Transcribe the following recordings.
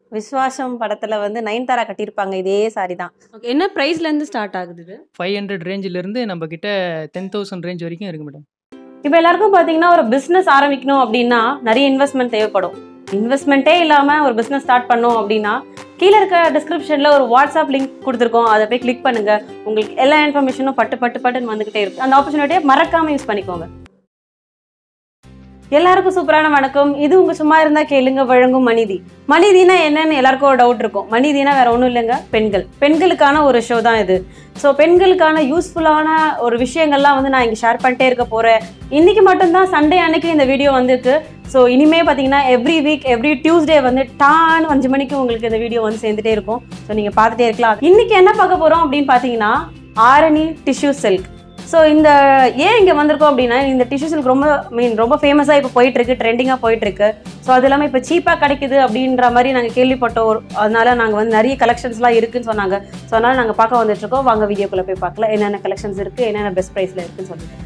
விஸ்வாசம் படத்துல வந்து நயன்தாரா கட்டியிருப்பாங்க இதே சாரி தான் ஓகே என்ன ப்ரைஸ்ல இருந்து ஸ்டார்ட் ஆகுது இது ஃபைவ் ஹண்ட்ரட் ரேஞ்சிலேருந்து நம்ம கிட்ட டென் தௌசண்ட் ரேஞ்ச் வரைக்கும் இருக்கு மேடம் இப்போ எல்லாருக்கும் பாத்தீங்கன்னா ஒரு பிசினஸ் ஆரம்பிக்கணும் அப்படின்னா நிறைய இன்வெஸ்ட்மெண்ட் தேவைப்படும் இன்வெஸ்ட்மெண்ட்டே இல்லாம ஒரு பிசினஸ் ஸ்டார்ட் பண்ணோம் அப்படின்னா கீழே இருக்க டிஸ்கிரிப்ஷன்ல ஒரு வாட்ஸ்அப் லிங்க் கொடுத்துருக்கோம் அதை போய் கிளிக் பண்ணுங்க உங்களுக்கு எல்லா இன்ஃபர்மேஷனும் பட்டு பட்டு பட்டுன்னு வந்துகிட்டே இருக்கும் அந்த ஆப்பர்ச்சுனிட்டியை மறக்காம யூஸ் பண்ணிக்கோங்க எல்லாருக்கும் சூப்பரான வணக்கம் இது உங்க சும்மா இருந்தா கேளுங்க வழங்கும் மனிதி மனிதினா என்னன்னு எல்லாருக்கும் ஒரு டவுட் இருக்கும் மனிதினா வேற ஒன்றும் இல்லைங்க பெண்கள் பெண்களுக்கான ஒரு ஷோ தான் இது ஸோ பெண்களுக்கான யூஸ்ஃபுல்லான ஒரு விஷயங்கள்லாம் வந்து நான் இங்கே ஷேர் பண்ணிட்டே இருக்க போறேன் இன்னைக்கு மட்டும்தான் சண்டே அன்னைக்கு இந்த வீடியோ வந்திருக்கு ஸோ இனிமே பார்த்தீங்கன்னா எவ்ரி வீக் எவ்ரி டியூஸ்டே வந்து டான் அஞ்சு மணிக்கு உங்களுக்கு இந்த வீடியோ வந்து சேர்ந்துட்டே இருக்கும் ஸோ நீங்கள் பார்த்துட்டே இருக்கலாம் இன்னைக்கு என்ன பார்க்க போகிறோம் அப்படின்னு பார்த்தீங்கன்னா ஆரணி டிஷ்யூ சில்க் ஸோ இந்த ஏன் இங்கே வந்திருக்கோம் அப்படின்னா இந்த டிஷ்யூ சில்க் ரொம்ப மீன் ரொம்ப ஃபேமஸாக இப்போ போயிட்டு இருக்கு ட்ரெண்டிங்காக போயிட்டு இருக்கு ஸோ அது இல்லாமல் இப்போ சீப்பாக கிடைக்குது அப்படின்ற மாதிரி நாங்கள் கேள்விப்பட்டோம் ஒரு- அதனால நாங்கள் வந்து நிறைய கலெக்ஷன்ஸ்லாம் இருக்குன்னு சொன்னாங்க ஸோ அதனால நாங்கள் பார்க்க வந்துட்டு இருக்கோம் வாங்க வீடியோக்குள்ளே போய் பார்க்கலாம் என்னென்ன கலெக்ஷன்ஸ் இருக்கு என்னென்ன பெஸ்ட் ப்ரைஸில் இருக்குன்னு சொல்லிட்டு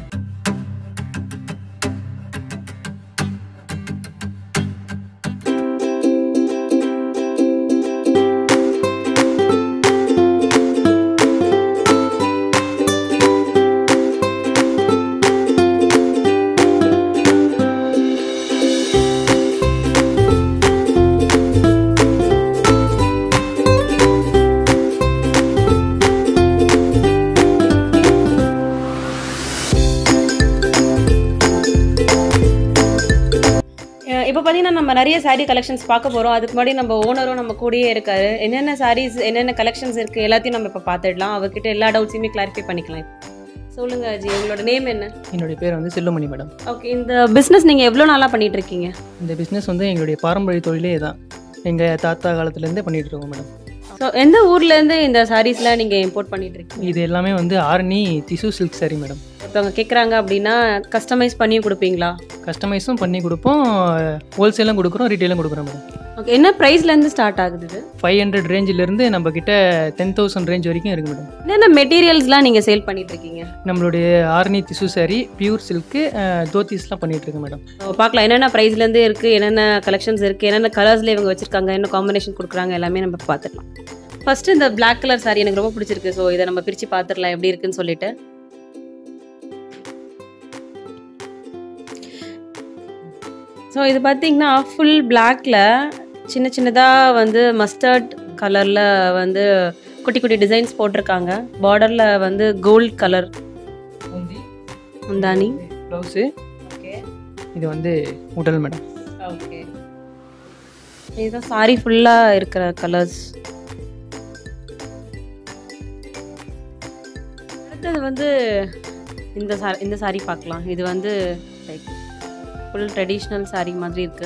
இப்போ பார்த்தீங்கன்னா நம்ம நிறைய saree கலெக்ஷன்ஸ் பார்க்க போகிறோம் அதுக்கு முன்னாடி நம்ம ஓனரும் நம்ம கூடயே இருக்காரு என்னென்ன sarees என்னென்ன கலெக்ஷன்ஸ் இருக்குது எல்லாத்தையும் நம்ம இப்போ பார்த்துடலாம் அவர்கிட்ட எல்லா டவுட்ஸையுமே கிளாரிஃபை பண்ணிக்கலாம் சொல்லுங்க அஜி உங்களோட நேம் என்ன என்னுடைய பேர் வந்து செல்லுமணி மேடம் ஓகே இந்த பிஸ்னஸ் நீங்கள் எவ்வளோ நாளாக பண்ணிட்டு இருக்கீங்க இந்த பிஸ்னஸ் வந்து எங்களுடைய பாரம்பரிய தொழிலே தான் எங்கள் தாத்தா காலத்துலேருந்தே பண்ணிட்டு இருக்கோம் மேடம் ஸோ எந்த ஊர்லேருந்து இந்த சாரீஸ்லாம் நீங்கள் இம்போர்ட் பண்ணிட்டு இருக்கீங்க இது எல்லாமே வந்து ஆரணி திசு சில்க் saree மேடம் ஒருத்தவங்க கேட்குறாங்க அப்படின்னா கஸ்டமைஸ் பண்ணியும் கொடுப்பீங்களா கஸ்டமைஸும் பண்ணி கொடுப்போம் ஹோல்சேலும் கொடுக்குறோம் ரீட்டெயிலும் கொடுக்குறோம் மேடம் ஓகே என்ன ப்ரைஸ்லேருந்து ஸ்டார்ட் ஆகுது இது ஃபைவ் ஹண்ட்ரட் ரேஞ்சிலேருந்து நம்ம கிட்ட டென் தௌசண்ட் ரேஞ்ச் வரைக்கும் இருக்கு மேடம் என்னென்ன மெட்டீரியல்ஸ்லாம் நீங்கள் சேல் பண்ணிட்டு இருக்கீங்க நம்மளுடைய ஆரணி திசு saree பியூர் சில்க்கு தோத்திஸ்லாம் பண்ணிட்டு இருக்கேன் மேடம் ஸோ பார்க்கலாம் என்னென்ன ப்ரைஸ்லேருந்து இருக்குது என்னென்ன கலெக்ஷன்ஸ் இருக்குது என்னென்ன கலர்ஸில் இவங்க வச்சுருக்காங்க என்ன காம்பினேஷன் கொடுக்குறாங்க எல்லாமே நம்ம பார்த்துக்கலாம் ஃபர்ஸ்ட் இந்த Black கலர் saree எனக்கு ரொம்ப பிடிச்சிருக்கு ஸோ இதை நம்ம பிரித்து பார்த்துடலாம் எப்படி இருக்குன்னு சொல்லிட்டு ஸோ இது பார்த்தீங்கன்னா ஃபுல் பிளாக்ல சின்ன சின்னதாக வந்து மஸ்டர்ட் கலரில் வந்து குட்டி குட்டி டிசைன்ஸ் போட்டிருக்காங்க பார்டரில் வந்து கோல்ட் கலர் முந்தானி ப்ளவுஸு ஓகே இது வந்து உடல் மேடம் ஓகே இதுதான் சாரி ஃபுல்லாக இருக்கிற கலர்ஸ் அடுத்தது வந்து இந்த சா இந்த சாரி பார்க்கலாம் இது வந்து லைக் ஃபுல் ட்ரெடிஷ்னல் saree மாதிரி இருக்கு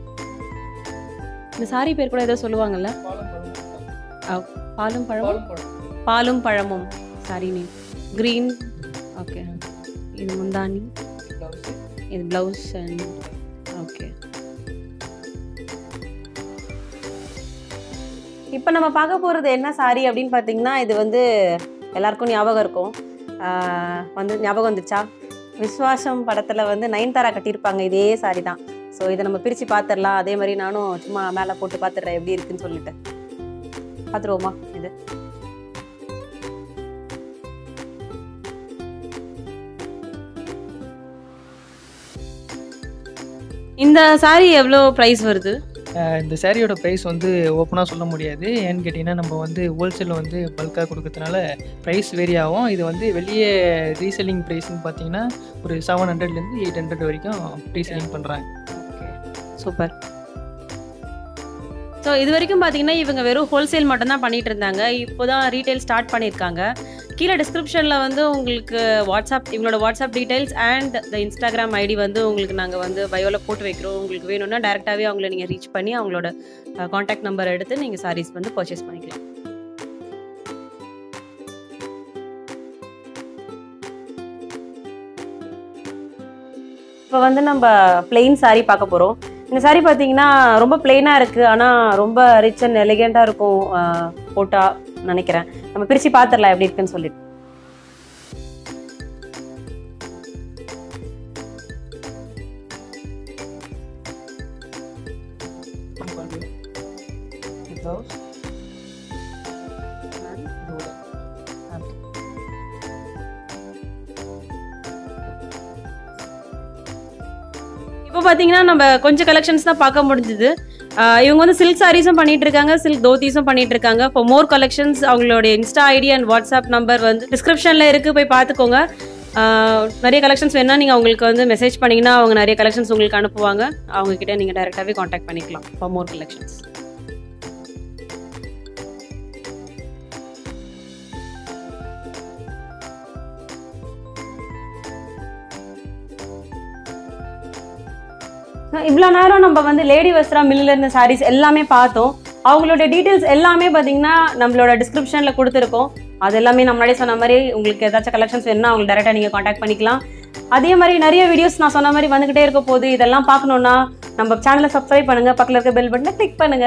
இந்த சாரி பேர் கூட ஏதோ சொல்லுவாங்கல்ல அஹ், பாலும் பழமும் பாலும் பழமும் சாரி நேம் க்ரீன் ஓகே இது முந்தானி இது ப்ளவுஸ் அண்ட் ஓகே இப்போ நம்ம பார்க்க போகிறது என்ன சாரி அப்படின்னு பார்த்தீங்கன்னா இது வந்து எல்லாருக்கும் ஞாபகம் இருக்கும் ஆஹ் வந்து ஞாபகம் வந்துச்சா விஸ்வாசம் படத்தில் வந்து நயன்தாரா கட்டியிருப்பாங்க இதே சாரி தான் ஸோ இதை நம்ம பிரித்து பார்த்துடலாம் அதே மாதிரி நானும் சும்மா மேலே போட்டு பார்த்துடுறேன் எப்படி இருக்குன்னு சொல்லிட்டு பார்த்துருவோமா இது இந்த சாரி எவ்வளோ ப்ரைஸ் வருது அஹ் இந்த சாரியோட ப்ரைஸ் வந்து ஓப்பனாக சொல்ல முடியாது ஏன்னு கேட்டிங்கன்னா நம்ம வந்து ஹோல்சேலில் வந்து பல்காக கொடுக்கறதுனால ப்ரைஸ் வேரி ஆகும் இது வந்து வெளியே ரீசெல்லிங் ப்ரைஸ்னு பார்த்தீங்கன்னா ஒரு செவன் ஹண்ட்ரட்லேருந்து எயிட் ஹண்ட்ரட் வரைக்கும் ரீசெல்லிங் பண்ணுறாங்க சூப்பர் ஸோ இது வரைக்கும் பார்த்தீங்கன்னா இவங்க வெறும் ஹோல்சேல் மட்டும்தான் பண்ணிட்டு இருந்தாங்க இப்போ தான் ரீட்டைல் ஸ்டார்ட் பண்ணியிருக்காங்க கீழே டிஸ்கிரிப்ஷனில் வந்து உங்களுக்கு வாட்ஸ்அப் இவங்களோட WhatsApp details and the Instagram ID வந்து உங்களுக்கு நாங்கள் வந்து பயோவில் போட்டு வைக்கிறோம் உங்களுக்கு வேணும்னா டேரெக்டாகவே அவங்கள நீங்கள் ரீச் பண்ணி அவங்களோட காண்டாக்ட் நம்பர் எடுத்து நீங்கள் சாரீஸ் வந்து பர்ச்சேஸ் பண்ணிக்கலாம் இப்போ வந்து நம்ம பிளெயின் saree பார்க்க போகிறோம் இந்த saree பார்த்தீங்கன்னா ரொம்ப பிளெயினாக இருக்குது ஆனால் ரொம்ப ரிச் அண்ட் எலிகெண்ட்டாக இருக்கும் ஆஹ் போட்டா நினைக்கிறேன் நம்ம பிரித்து பார்த்துடலாம் எப்படி இருக்குன்னு சொல்லிட்டு ப்ளவுஸ் அண்ட் இதோட hand. இப்போ பார்த்தீங்கன்னா நம்ம கொஞ்சம் கலெக்ஷன்ஸ் தான் பார்க்க முடிஞ்சுது ஆஹ் இவங்க வந்து சில்க் சாரீஸும் பண்ணிட்டு இருக்காங்க சில்க் தோத்திஸும் பண்ணிட்டு இருக்காங்க இப்போ மோர் கலெக்ஷன்ஸ் அவங்களோட Insta ID and WhatsApp number வந்து டிஸ்கிரிப்ஷனில் இருக்கு போய் பார்த்துக்கோங்க ஆஹ் நிறைய கலெக்ஷன்ஸ் வேணா நீங்கள் அவங்களுக்கு வந்து மெசேஜ் பண்ணீங்கன்னா அவங்க நிறைய கலெக்ஷன்ஸ் உங்களுக்கு அனுப்புவாங்க அவங்க கிட்ட நீங்கள் டேரெக்டாகவே காண்டாக்ட் பண்ணிக்கலாம் ஃபார் மோர் கலெக்ஷன்ஸ் இவ்வளோ நேரம் நம்ம வந்து லேடி வஸ்திரா மில்லில் இருந்த சாரீஸ் எல்லாமே பார்த்தோம் அவங்களோட டீட்டெயில்ஸ் எல்லாமே பார்த்தீங்கன்னா நம்மளோட டிஸ்கிரிப்ஷனில் கொடுத்துருக்கோம் அது எல்லாமே நான் முன்னாடியே சொன்ன மாதிரி உங்களுக்கு ஏதாச்சும் கலெக்ஷன்ஸ் வேணும்னா அவங்களுக்கு டேரெக்டாக நீங்கள் காண்டாக்ட் பண்ணிக்கலாம் அதே மாதிரி நிறைய வீடியோஸ் நான் சொன்ன மாதிரி வந்துகிட்டே இருக்க போது இதெல்லாம் பார்க்கணுன்னா நம்ம சேனலை சப்ஸ்கிரைப் பண்ணுங்க பக்கத்தில் இருக்க பெல் பட்டனை கிளிக் பண்ணுங்க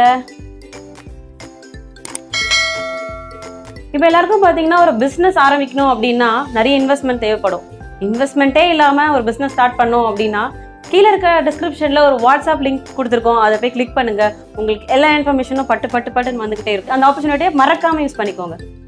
இப்போ எல்லாருக்கும் பார்த்தீங்கன்னா ஒரு பிஸ்னஸ் ஆரம்பிக்கணும் அப்படின்னா நிறைய இன்வெஸ்ட்மெண்ட் தேவைப்படும் இன்வெஸ்ட்மெண்ட்டே இல்லாமல் ஒரு பிஸ்னஸ் ஸ்டார்ட் பண்ணோம் அப்படின்னா கீழே இருக்க டிஸ்கிரிப்ஷனில் ஒரு வாட்ஸ்அப் லிங்க் கொடுத்துருக்கோம் அதை போய் கிளிக் பண்ணுங்க உங்களுக்கு எல்லா இன்ஃபர்மேஷனும் பட்டு பட்டு பட்டுன்னு வந்துகிட்டே இருக்கு அந்த ஆப்பர்ச்சுனிட்டியை மறக்காம யூஸ் பண்ணிக்கோங்க